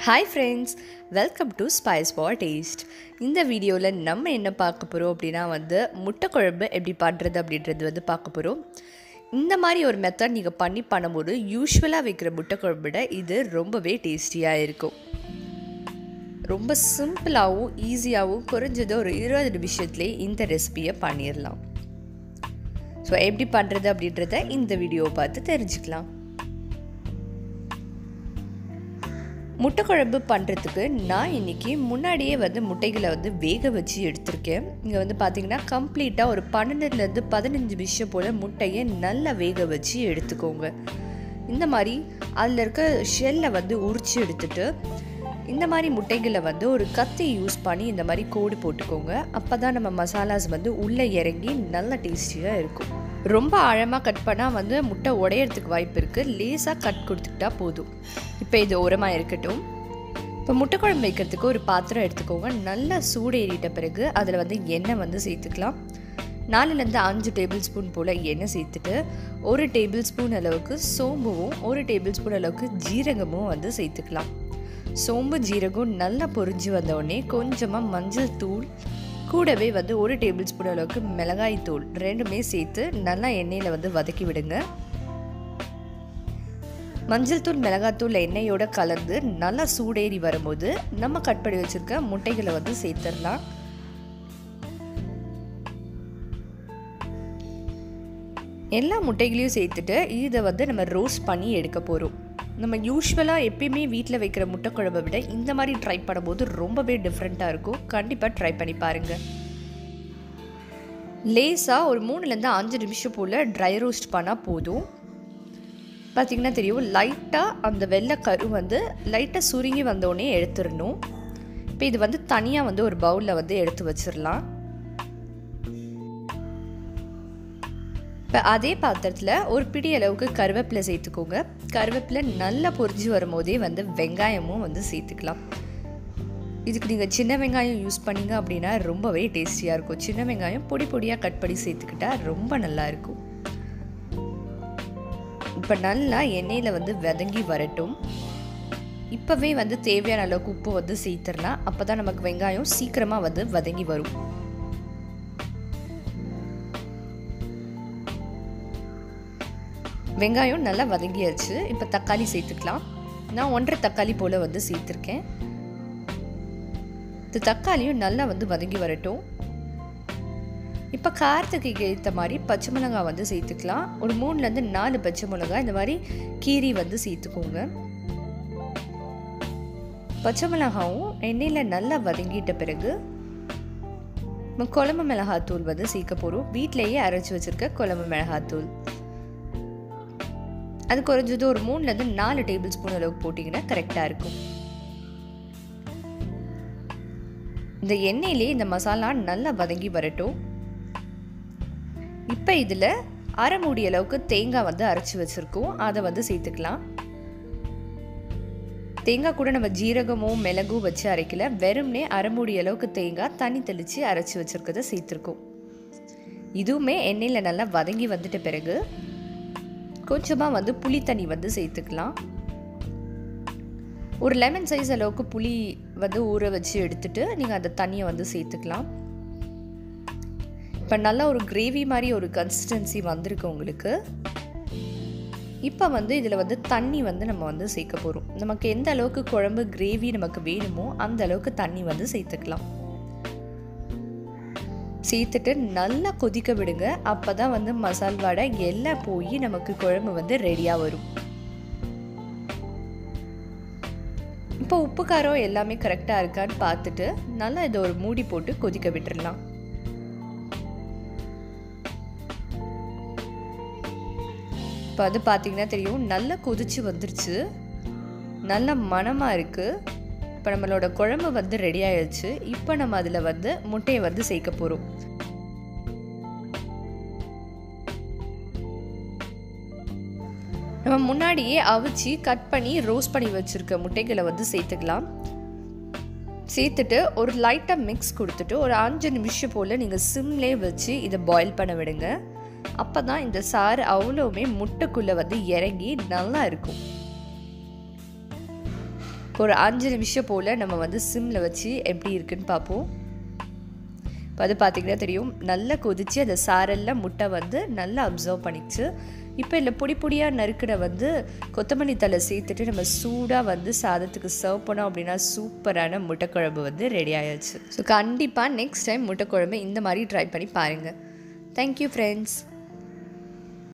hi friends welcome to spice bar taste இந்த வீடியோவில் நம்ம என்ன பார்க்க போகிறோம் அப்படின்னா வந்து முட்டை குழம்பு எப்படி பண்ணுறது அப்படின்றது வந்து பார்க்க போகிறோம் இந்த மாதிரி ஒரு மெத்தட் நீங்கள் பண்ணி பண்ணும்போது யூஸ்வலாக வைக்கிற முட்டை குழம்பு விட இது ரொம்பவே டேஸ்டியாக இருக்கும் ரொம்ப சிம்பிளாகவும் ஈஸியாகவும் குறைஞ்சது ஒரு இருபது நிமிஷத்துலேயே இந்த ரெசிபியை பண்ணிடலாம் ஸோ எப்படி பண்ணுறது அப்படின்றத இந்த வீடியோவை பார்த்து தெரிஞ்சுக்கலாம் முட்டை குழம்பு பண்ணுறதுக்கு நான் இன்றைக்கி முன்னாடியே வந்து முட்டைகளை வந்து வேக வச்சு எடுத்திருக்கேன் இங்கே வந்து பார்த்திங்கன்னா கம்ப்ளீட்டாக ஒரு பன்னெண்டுலேருந்து பதினஞ்சு நிமிஷம் போல் முட்டையை நல்லா வேக வச்சு எடுத்துக்கோங்க இந்த மாதிரி அதில் இருக்க ஷெல்லை வந்து உரித்து எடுத்துட்டு இந்த மாதிரி முட்டைகளை வந்து ஒரு கத்தி யூஸ் பண்ணி இந்த மாதிரி கோடு போட்டுக்கோங்க அப்போ தான் நம்ம மசாலாஸ் வந்து உள்ளே இறங்கி நல்ல டேஸ்டியாக இருக்கும் ரொம்ப ஆழமாக கட் பண்ணால் வந்து முட்டை உடையறதுக்கு வாய்ப்பு இருக்குது லேசாக கட் கொடுத்துக்கிட்டா போதும் இப்போ இது உரமாக இருக்கட்டும் இப்போ முட்டை குழம்பு வைக்கிறதுக்கு ஒரு பாத்திரம் எடுத்துக்கோங்க நல்லா சூடு ஏறிட்ட பிறகு அதில் வந்து எண்ணெய் வந்து சேர்த்துக்கலாம் நாலுலேருந்து அஞ்சு டேபிள் ஸ்பூன் போல் எண்ணெய் சேர்த்துட்டு ஒரு டேபிள் ஸ்பூன் அளவுக்கு சோம்புவும் ஒரு டேபிள் ஸ்பூன் அளவுக்கு ஜீரகமும் வந்து சேர்த்துக்கலாம் சோம்பு ஜீரகம் நல்லா பொரிஞ்சு வந்தோடனே கொஞ்சமாக மஞ்சள் தூள் கூடவே வந்து ஒரு டேபிள் ஸ்பூன் அளவுக்கு மிளகாய் தூள் ரெண்டுமே சேர்த்து நல்லா எண்ணெயில் வந்து வதக்கி விடுங்க மஞ்சள் தூள் மிளகாத்தூள் எண்ணெயோட கலந்து நல்லா சூடேறி வரும்போது நம்ம கட் பண்ணி வச்சுருக்க முட்டைகளை வந்து சேர்த்துடலாம் எல்லா முட்டைகளையும் சேர்த்துட்டு இதை வந்து நம்ம ரோஸ்ட் பண்ணி எடுக்க போகிறோம் நம்ம யூஸ்வலாக எப்பயுமே வீட்டில் வைக்கிற முட்டை குழம்பை விட இந்த மாதிரி ட்ரை பண்ணும்போது ரொம்பவே டிஃப்ரெண்ட்டாக இருக்கும் கண்டிப்பாக ட்ரை பண்ணி பாருங்கள் லேஸாக ஒரு மூணுலேருந்து அஞ்சு நிமிஷம் போல் ட்ரை ரோஸ்ட் பண்ணால் போதும் பார்த்திங்கன்னா தெரியும் லைட்டாக அந்த வெள்ளை கரு வந்து லைட்டாக சுருங்கி வந்தோடனே எடுத்துடணும் இப்போ இது வந்து தனியாக வந்து ஒரு பவுலில் வந்து எடுத்து வச்சிடலாம் இப்போ அதே பாத்திரத்தில் ஒரு பிடி அளவுக்கு கருவேப்பிலை சேர்த்துக்கோங்க கருவேப்பிலை நல்லா பொரிஞ்சு வரும்போதே வந்து வெங்காயமும் வந்து சேர்த்துக்கலாம் இதுக்கு நீங்கள் சின்ன வெங்காயம் யூஸ் பண்ணிங்க அப்படின்னா ரொம்பவே டேஸ்டியாக இருக்கும் சின்ன வெங்காயம் பொடி பொடியாக கட் பண்ணி சேர்த்துக்கிட்டா ரொம்ப நல்லா இருக்கும் இப்போ நல்லா எண்ணெயில் வந்து வதங்கி வரட்டும் இப்போவே வந்து தேவையான அளவுக்கு உப்பு வந்து சேர்த்துடலாம் அப்போ தான் நமக்கு வெங்காயம் சீக்கிரமாக வந்து வதங்கி வரும் வெங்காயம் நல்லா வதங்கியாச்சு இப்போ தக்காளி சேர்த்துக்கலாம் நான் ஒன்றரை தக்காளி போல் வந்து சேர்த்துருக்கேன் இந்த தக்காளியும் நல்லா வந்து வதங்கி வரட்டும் இப்போ காரத்துக்கு ஏற்ற மாதிரி பச்சை மிளகாய் வந்து சேர்த்துக்கலாம் ஒரு மூணுலேருந்து நாலு பச்சை மிளகாய் இந்த மாதிரி கீரி வந்து சேர்த்துக்கோங்க பச்சை மிளகாவும் எண்ணெயில் நல்லா வதங்கிட்ட பிறகு நம்ம குழம்பு மிளகாத்தூள் வந்து சேர்க்க போகிறோம் வீட்டிலேயே அரைச்சி வச்சுருக்க குழம்பு மிளகாத்தூள் அது குறைஞ்சது ஒரு மூணுலேருந்து நாலு டேபிள் ஸ்பூன் அளவுக்கு போட்டிங்கன்னா கரெக்டாக இருக்கும் இந்த எண்ணெயிலே இந்த மசாலா நல்லா வதங்கி வரட்டும் இப்போ இதில் அரை மூடி அளவுக்கு தேங்காய் வந்து அரைச்சி வச்சுருக்கோம் அதை வந்து சேர்த்துக்கலாம் தேங்காய் கூட நம்ம ஜீரகமும் மிளகும் வச்சு அரைக்கல வெறும்னே அரை மூடி அளவுக்கு தேங்காய் தண்ணி தெளித்து அரைச்சி வச்சுருக்கதை சேர்த்துருக்கோம் இதுவுமே எண்ணெயில் நல்லா வதங்கி வந்துட்ட பிறகு கொஞ்சமாக வந்து புளி தண்ணி வந்து சேர்த்துக்கலாம் ஒரு லெமன் சைஸ் அளவுக்கு புளி வந்து ஊற வச்சு எடுத்துட்டு நீங்கள் அந்த தண்ணியை வந்து சேர்த்துக்கலாம் இப்போ நல்லா ஒரு கிரேவி மாதிரி ஒரு கன்சிஸ்டன்சி வந்திருக்கு உங்களுக்கு இப்போ வந்து இதில் வந்து தண்ணி வந்து நம்ம வந்து சேர்க்க போகிறோம் நமக்கு எந்த அளவுக்கு குழம்பு கிரேவி நமக்கு வேணுமோ அந்த அளவுக்கு தண்ணி வந்து சேர்த்துக்கலாம் சேர்த்துட்டு நல்லா கொதிக்க விடுங்க அப்போ தான் வந்து மசால் வடை எல்லாம் போய் நமக்கு குழம்பு வந்து ரெடியாக வரும் இப்போ உப்பு காரம் எல்லாமே கரெக்டாக இருக்கான்னு பார்த்துட்டு நல்லா இதை ஒரு மூடி போட்டு கொதிக்க விட்டுடலாம் இப்போ அது பார்த்தீங்கன்னா தெரியும் நல்லா கொதிச்சு வந்துருச்சு நல்ல மனமாக இருக்குது இப்போ நம்மளோட குழம்பு வந்து ரெடி ஆயிடுச்சு இப்போ நம்ம அதில் வந்து முட்டையை வந்து சேர்க்க போகிறோம் நம்ம முன்னாடியே அவிச்சு கட் பண்ணி ரோஸ்ட் பண்ணி வச்சுருக்க முட்டைகளை வந்து சேர்த்துக்கலாம் சேர்த்துட்டு ஒரு லைட்டாக மிக்ஸ் கொடுத்துட்டு ஒரு அஞ்சு நிமிஷம் போல் நீங்கள் சிம்லேயே வச்சு இதை பாயில் பண்ண விடுங்க அப்போ தான் இந்த சாறு அவ்வளோவுமே முட்டைக்குள்ளே வந்து இறங்கி நல்லா இருக்கும் ஒரு அஞ்சு நிமிஷம் போல் நம்ம வந்து சிம்மில் வச்சு எப்படி இருக்குன்னு பார்ப்போம் இப்போ அது பார்த்திங்கன்னா தெரியும் நல்லா கொதித்து அந்த சாரெல்லாம் முட்டை வந்து நல்லா அப்சர்வ் பண்ணிச்சு இப்போ இல்லை பொடி பொடியாக நறுக்கிட வந்து கொத்தமல்லி தலை சேர்த்துட்டு நம்ம சூடாக வந்து சாதத்துக்கு சர்வ் பண்ணோம் அப்படின்னா சூப்பரான முட்டைக்குழம்பு வந்து ரெடி ஆயாச்சு ஸோ கண்டிப்பாக நெக்ஸ்ட் டைம் முட்டைக்குழம்பு இந்த மாதிரி ட்ரை பண்ணி பாருங்கள் தேங்க்யூ ஃப்ரெண்ட்ஸ்